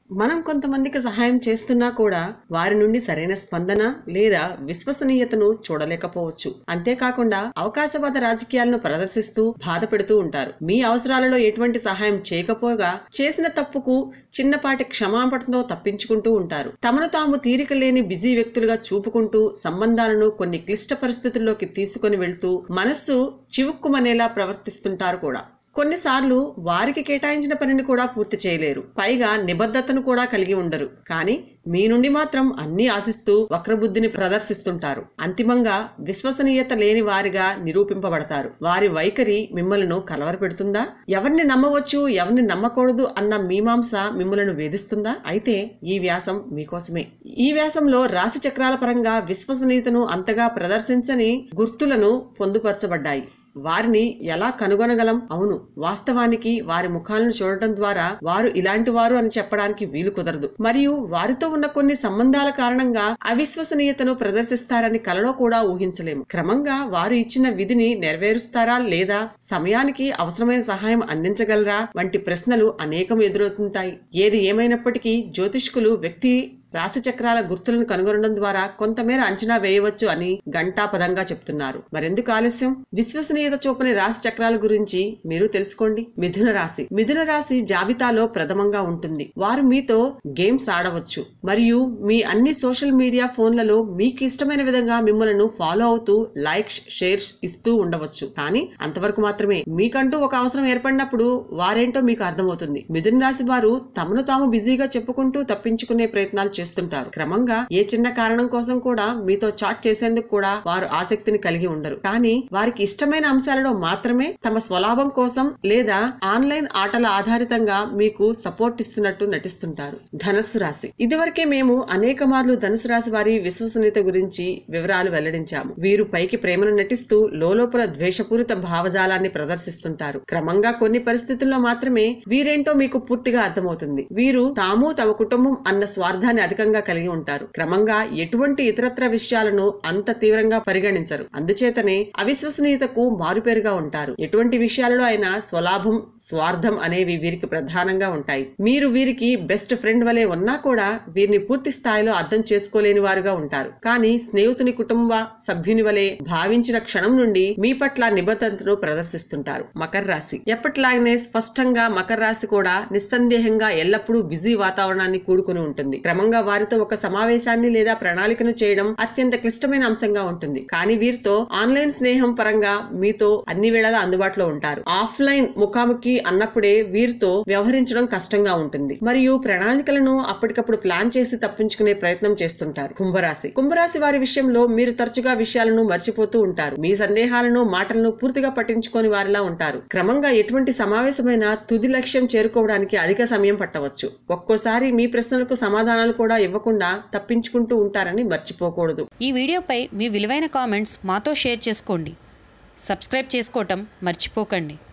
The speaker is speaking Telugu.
మనం కొంతమందికి సహాయం చేస్తున్నా కూడా వారి నుండి సరైన స్పందన లేదా విశ్వసనీయతను చూడలేకపోవచ్చు అంతేకాకుండా అవకాశవాద రాజకీయాలను ప్రదర్శిస్తూ బాధ పెడుతూ ఉంటారు మీ అవసరాలలో ఎటువంటి సహాయం చేయకపోగా చేసిన తప్పుకు చిన్నపాటి క్షమాపణతో తప్పించుకుంటూ ఉంటారు తమను తాము తీరిక లేని బిజీ వ్యక్తులుగా చూపుకుంటూ సంబంధాలను కొన్ని క్లిష్ట పరిస్థితుల్లోకి తీసుకొని వెళ్తూ మనస్సు చివుక్కుమనేలా ప్రవర్తిస్తుంటారు కూడా కొన్నిసార్లు వారికి కేటాయించిన పనిని కూడా పూర్తి చేయలేరు పైగా నిబద్ధతను కూడా కలిగి ఉండరు కానీ మీ నుండి మాత్రం అన్ని ఆశిస్తూ వక్రబుద్ధిని ప్రదర్శిస్తుంటారు అంతిమంగా విశ్వసనీయత లేని వారిగా నిరూపింపబడతారు వారి వైఖరి మిమ్మల్ని కలవరపెడుతుందా ఎవరిని నమ్మవచ్చు ఎవరిని నమ్మకూడదు అన్న మీమాంస మిమ్మలను వేధిస్తుందా అయితే ఈ వ్యాసం మీకోసమే ఈ వ్యాసంలో రాశి చక్రాల పరంగా విశ్వసనీయతను అంతగా ప్రదర్శించని గుర్తులను పొందుపరచబడ్డాయి వారిని ఎలా కనుగొనగలం అవును వాస్తవానికి వారి ముఖాలను చూడటం ద్వారా వారు ఇలాంటి వారు అని చెప్పడానికి వీలు కుదరదు మరియు వారితో ఉన్న కొన్ని సంబంధాల కారణంగా అవిశ్వసనీయతను ప్రదర్శిస్తారని కలలో కూడా ఊహించలేము క్రమంగా వారు ఇచ్చిన విధిని నెరవేరుస్తారా లేదా సమయానికి అవసరమైన సహాయం అందించగలరా వంటి ప్రశ్నలు అనేకం ఎదురవుతుంటాయి ఏది ఏమైనప్పటికీ జ్యోతిష్కులు వ్యక్తి రాశి చక్రాల గుర్తులను కనుగొనడం ద్వారా కొంతమేర అంచనా వేయవచ్చు అని గంటాపదంగా చెప్తున్నారు మరెందుకు ఆలస్యం విశ్వసనీయత చూపని రాశి చక్రాల గురించి మీరు తెలుసుకోండి మిథున రాశి మిథున రాశి జాబితాలో ప్రథమంగా ఉంటుంది వారు మీతో గేమ్స్ ఆడవచ్చు మరియు మీ అన్ని సోషల్ మీడియా ఫోన్లలో మీకు ఇష్టమైన విధంగా మిమ్మల్ని ఫాలో అవుతూ లైక్స్ షేర్స్ ఇస్తూ ఉండవచ్చు కానీ అంతవరకు మాత్రమే మీకంటూ ఒక అవసరం ఏర్పడినప్పుడు వారేంటో మీకు అర్థమవుతుంది మిథున రాశి వారు తమను తాము బిజీగా చెప్పుకుంటూ తప్పించుకునే ప్రయత్నాలు చేస్తుంటారు క్రమంగా ఏ చిన్న కారణం కోసం కూడా మీతో చాట్ చేసేందుకు కూడా వారు ఆసక్తిని కలిగి ఉండరు కానీ వారికి ఇష్టమైన అంశాలలో మాత్రమే తమ స్వలాభం కోసం లేదా ఆన్లైన్ ఆటల ఆధారితంగా మీకు సపోర్ట్ ఇస్తున్నట్టు నటిస్తుంటారు ధనస్సు రాశి ఇదివరకే మేము అనేక మార్లు ధనుసు రాశి వారి విశ్వసనీయత గురించి వివరాలు వెల్లడించాము వీరు పైకి ప్రేమను నటిస్తూ లోపల ద్వేషపూరిత భావజాలాన్ని ప్రదర్శిస్తుంటారు క్రమంగా కొన్ని పరిస్థితుల్లో మాత్రమే వీరేంటో మీకు పూర్తిగా అర్థమవుతుంది వీరు తాము తమ కుటుంబం అన్న స్వార్థాన్ని అధికంగా కలిగి ఉంటారు క్రమంగా ఎటువంటి ఇతరత్ర విషయాలను అంత తీవ్రంగా పరిగణించరు అందుచేతనే అవిశ్వసనీయతకు మారుపేరుగా ఉంటారు ఎటువంటి విషయాలలో అయినా స్వలాభం స్వార్థం అనేవి వీరికి ప్రధానంగా ఉంటాయి మీరు వీరికి బెస్ట్ ఫ్రెండ్ వలె ఉన్నా కూడా వీరిని పూర్తి స్థాయిలో అర్థం చేసుకోలేని వారుగా ఉంటారు కానీ స్నేహితుని కుటుంబ సభ్యుని వలె భావించిన క్షణం నుండి మీ పట్ల నిబద్ధతను ప్రదర్శిస్తుంటారు మకర రాశి ఎప్పటిలాగనే స్పష్టంగా మకర రాశి కూడా నిస్సందేహంగా ఎల్లప్పుడూ బిజీ వాతావరణాన్ని కూడుకుని ఉంటుంది క్రమంగా వారితో ఒక సమావేశాన్ని లేదా ప్రణాళికను చేయడం అత్యంత క్లిష్టమైన అంశంగా ఉంటుంది కానీ వీరితో ఆన్లైన్ స్నేహం పరంగా మీతో అన్ని వేళలా అందుబాటులో ఉంటారు ఆఫ్లైన్ ముఖాముఖి అన్నప్పుడే వీరితో వ్యవహరించడం కష్టంగా ఉంటుంది మరియు ప్రణాళికలను అప్పటికప్పుడు ప్లాన్ చేసి తప్పించుకునే ప్రయత్నం చేస్తుంటారు కుంభరాశి కుంభరాశి వారి విషయంలో మీరు తరచుగా విషయాలను మర్చిపోతూ ఉంటారు మీ సందేహాలను మాటలను పూర్తిగా పట్టించుకొని వారిలా ఉంటారు క్రమంగా ఎటువంటి సమావేశమైన తుది లక్ష్యం చేరుకోవడానికి అధిక సమయం పట్టవచ్చు ఒక్కోసారి మీ ప్రశ్నలకు సమాధానాలు కూడా ఇవ్వకుండా తప్పించుకుంటూ ఉంటారని మర్చిపోకూడదు ఈ వీడియోపై మీ విలువైన కామెంట్స్ మాతో షేర్ చేసుకోండి సబ్స్క్రైబ్ చేసుకోవటం మర్చిపోకండి